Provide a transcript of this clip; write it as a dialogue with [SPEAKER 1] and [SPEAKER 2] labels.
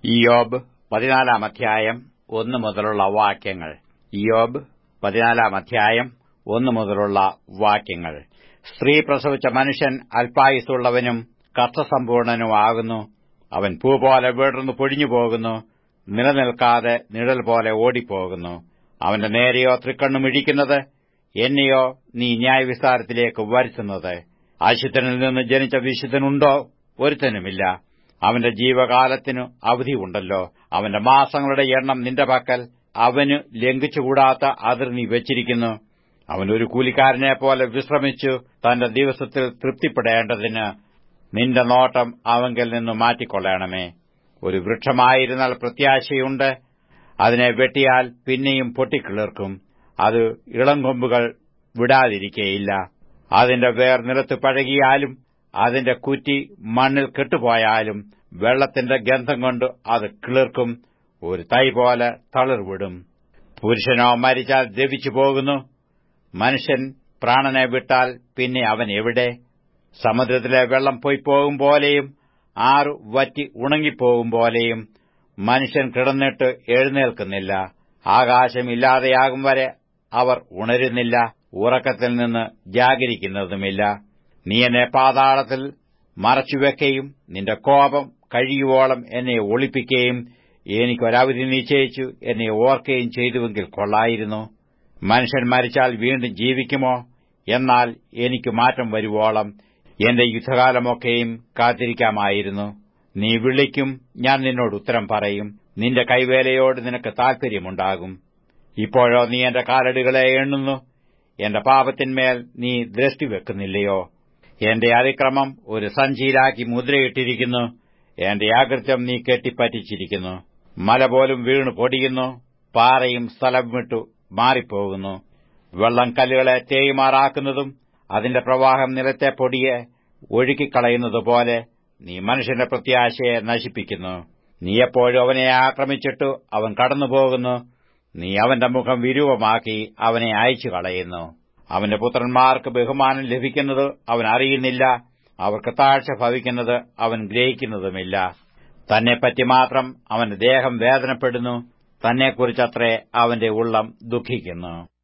[SPEAKER 1] ഇയോബ് പതിനാലാം അധ്യായം ഒന്ന് മുതലുള്ള വാക്യങ്ങൾ ഇയോബ് പതിനാലാം അധ്യായം ഒന്ന് മുതലുള്ള വാക്യങ്ങൾ സ്ത്രീ പ്രസവിച്ച മനുഷ്യൻ അല്പായുസുള്ളവനും കഷ്ടസമ്പൂർണനുമാകുന്നു അവൻ പൂ പോലെ വീടർന്നു പൊഴിഞ്ഞു പോകുന്നു നിലനിൽക്കാതെ നിഴൽ പോലെ ഓടിപ്പോകുന്നു അവന്റെ നേരെയോ തൃക്കണ്ണും ഇഴിക്കുന്നത് എന്നെയോ നീ ന്യായവിസ്താരത്തിലേക്ക് വരുത്തുന്നത് അശുദ്ധനിൽ നിന്ന് ജനിച്ച വിശുദ്ധനുണ്ടോ ഒരുത്തനുമില്ല അവന്റെ ജീവകാലത്തിനു അവധിയുണ്ടല്ലോ അവന്റെ മാസങ്ങളുടെ എണ്ണം നിന്റെ പക്കൽ അവന് ലംഘിച്ചുകൂടാത്ത അതിർ നീ വെച്ചിരിക്കുന്നു അവൻ ഒരു കൂലിക്കാരനെ പോലെ വിശ്രമിച്ചു തന്റെ ദിവസത്തിൽ തൃപ്തിപ്പെടേണ്ടതിന് നിന്റെ നോട്ടം അവങ്കിൽ നിന്ന് മാറ്റിക്കൊള്ളണമേ ഒരു വൃക്ഷമായിരുന്നാൽ പ്രത്യാശയുണ്ട് അതിനെ വെട്ടിയാൽ പിന്നെയും പൊട്ടിക്കിളിർക്കും അത് ഇളംകൊമ്പുകൾ വിടാതിരിക്കയില്ല അതിന്റെ വേർ നിലത്ത് പഴകിയാലും അതിന്റെ കുറ്റി മണ്ണിൽ കെട്ടുപോയാലും വെള്ളത്തിന്റെ ഗന്ധം കൊണ്ട് അത് കിളിർക്കും ഒരു തൈ പോലെ തളിർവിടും പുരുഷനോ മരിച്ചാൽ ദ്രവിച്ചു പോകുന്നു മനുഷ്യൻ പ്രാണനെ വിട്ടാൽ പിന്നെ അവൻ എവിടെ സമുദ്രത്തിലെ വെള്ളം പൊയ്പോകും പോലെയും ആറു വറ്റി ഉണങ്ങിപ്പോകും പോലെയും മനുഷ്യൻ കിടന്നിട്ട് എഴുന്നേൽക്കുന്നില്ല ആകാശം ഇല്ലാതെയാകും വരെ അവർ ഉണരുന്നില്ല ഉറക്കത്തിൽ നിന്ന് ജാഗരിക്കുന്നതുമില്ല നീ എന്നെ പാതാളത്തിൽ മറച്ചുവെക്കുകയും നിന്റെ കോപം കഴിയുവോളം എന്നെ ഒളിപ്പിക്കുകയും എനിക്കൊരവധി നിശ്ചയിച്ചു എന്നെ ഓർക്കുകയും ചെയ്തുവെങ്കിൽ കൊള്ളായിരുന്നു മനുഷ്യൻ മരിച്ചാൽ വീണ്ടും ജീവിക്കുമോ എന്നാൽ എനിക്ക് മാറ്റം വരുവോളം എന്റെ യുദ്ധകാലമൊക്കെയും കാത്തിരിക്കാമായിരുന്നു നീ വിളിക്കും ഞാൻ നിന്നോട് ഉത്തരം പറയും നിന്റെ കൈവേലയോട് നിനക്ക് താൽപര്യമുണ്ടാകും ഇപ്പോഴോ നീ എന്റെ കാലടികളെ എണ്ണുന്നു എന്റെ പാപത്തിന്മേൽ നീ ദൃഷ്ടി വെക്കുന്നില്ലയോ എന്റെ അതിക്രമം ഒരു സഞ്ചിയിലാക്കി മുദ്രയിട്ടിരിക്കുന്നു എന്റെ അകൃത്യം നീ കെട്ടിപ്പറ്റിച്ചിരിക്കുന്നു മല പോലും വീണു പൊടിയുന്നു പാറയും സ്ഥലം വിട്ടു മാറിപ്പോകുന്നു വെള്ളം കല്ലുകളെ തേയുമാറാക്കുന്നതും അതിന്റെ പ്രവാഹം നിലത്തെ പൊടിയെ ഒഴുക്കിക്കളയുന്നതുപോലെ നീ മനുഷ്യന്റെ പ്രത്യാശയെ നശിപ്പിക്കുന്നു നീ എപ്പോഴും അവനെ ആക്രമിച്ചിട്ടു അവൻ കടന്നുപോകുന്നു നീ അവന്റെ മുഖം വിരൂപമാക്കി അവനെ അയച്ചു കളയുന്നു അവന്റെ പുത്രന്മാർക്ക് ബഹുമാനം ലഭിക്കുന്നത് അവൻ അറിയുന്നില്ല അവർക്ക് താഴ്ച ഭവിക്കുന്നത് അവൻ ഗ്രഹിക്കുന്നതുമില്ല തന്നെപ്പറ്റി മാത്രം അവന്റെ ദേഹം വേദനപ്പെടുന്നു തന്നെക്കുറിച്ചത്രേ അവന്റെ ഉള്ളം ദുഃഖിക്കുന്നു